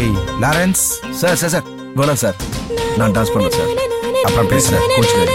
ஏய் Lawrence sir sir sir கோலாம் sir நான் டான்ஸ் பண்ணேன் சார் அப்புறம் பேசுறேன் கோச்சுக்காதீங்க.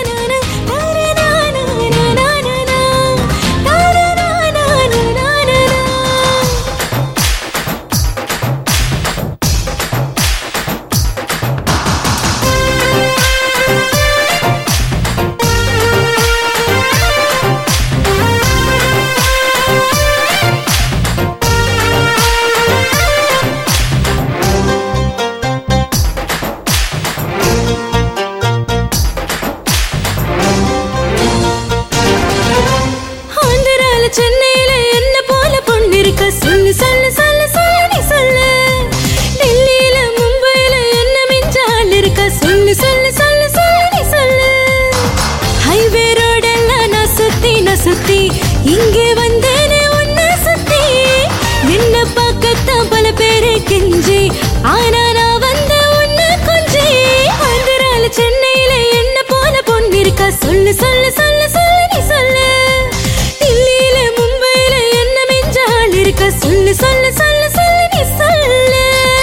ஆந்திரால சென்னையில என்ன போல பொண்ணு இருக்க சொல்லு சொல்லு சொல்லு சொல்லு நீ சொல்லு டெல்லியில மும்பையில என்ன மிஞ்ச ஆள் இருக்க சொல்லு சொல்லு சொல்லு சொல்லு நீ சொல்லு ஹைவே ரோடெல்லாம் நான் சுத்தி நான் சுத்தி இங்கே வந்தேனே உன்னை சுத்தி என்ன பார்க்கத்தான் பல பேரு கெஞ்சி ஆனா நான் வந்த உன்னை கொஞ்சி ஆந்திரால சென்னையில என்ன போல பொண்ணு இருக்கா சொல்லு சொல்லு சொல்லு சொல்லு நீ சொல்லு தில்லியில மும்பையில என்ன மிஞ்ச ஆள் இருக்கா சொல்லு சொல்லு சொல்லு சொல்லு நீ சொல்லு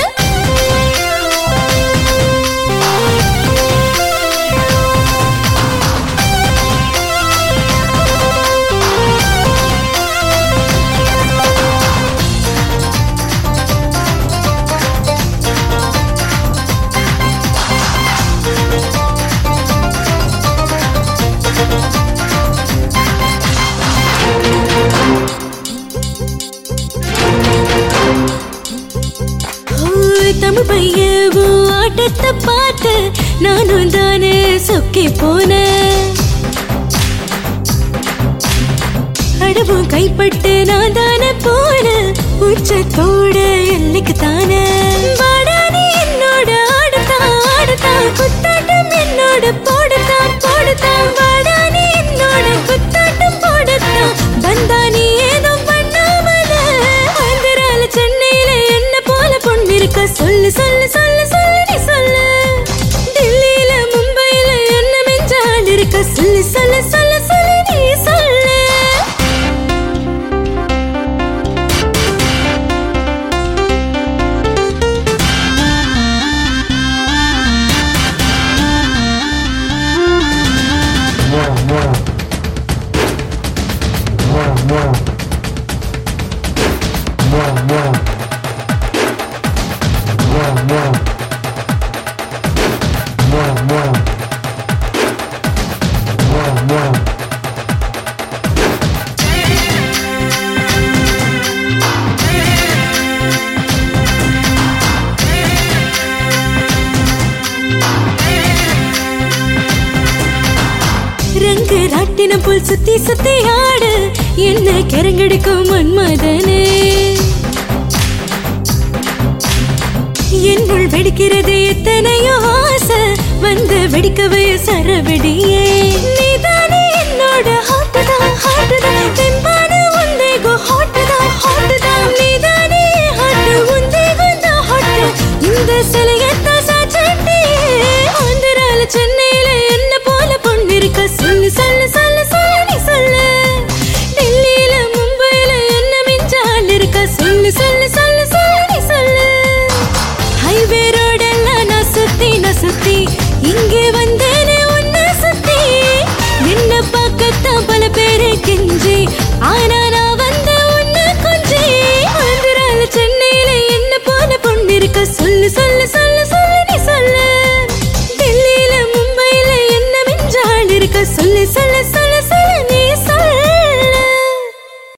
ஓய், தமிழ் பையன் உன் ஆட்டத்தை பார்த்து நானும் தானே சொக்கி போனேன் அடவும் கைப்பட்டு நான் தானே போனேன் உச்சத்தோட எல்லைக்கு தானே வாடா நீ என்னோட ஆடுதான் ஆடுதான் குத்தாட்டம் என்னோட போடுதான் போடுதான் வாடா நீ என்னோட குத்தாட்டம் போடுதான் வந்தா நீ ஏதோ பண்ணாமல ஆந்திரால சென்னையில என்ன போல பொண்ணு இருக்க சொல்லு சொல்லு சொல்லு சொல்லு நீ சொல்லு டெல்லியில மும்பையில என்ன மெஞ்ச ஆள் இருக்க சொல்லு சொல்லு சொல்லு சொல்லு நீ சொல்லு ரங்கு ராட்டின புல் சுத்தி சுத்தி ஆடு என்ன கரங்கடிக்கும் மன்மதனே என்னுள் வெடிக்கிறது எத்தனையோ ஆசை வந்து வெடிக்கவே சரவெடியே நீதானே என்னோட ஹாட்டுதான் ஹாட்டுதான் தெம்பான உந்தேகோ ஹாட்டுதான் ஹாட்டுதான் நீதானே ஹாட்டு உந்தேகோ தான் ஹாட்டு இந்த சிலையத்தான் சாச்சட்டியே ஆந்திரால சென்னையில என்ன போல பொண்ணு இருக்க சொல்லு சொல்லு சொல்லு சொல்லு நீ சொல்லு டெல்லியில மும்பையில என்ன மிஞ்ச ஆள் இருக்க சொல்லு சொல்லு சொல்லு சொல்லு நீ சொல்லு ஹைவே ரோடெல்லாம் நான் சுத்தி நான் சுத்தி இங்கே வந்தேனே உன்னை சுத்தி என்ன பார்க்கத்தான் பல பேரு கெஞ்சி ஆனா நான் வந்த உன்னை கொஞ்சி ஆந்திரால சென்னையில என்ன போல பொண்ணு இருக்க சொல்லு சொல்லு சொல்லு சொல்லு நீ சொல்லு டெல்லியில மும்பையில என்ன மிஞ்சாள் இருக்க சொல்லு சொல்லு சொல்லு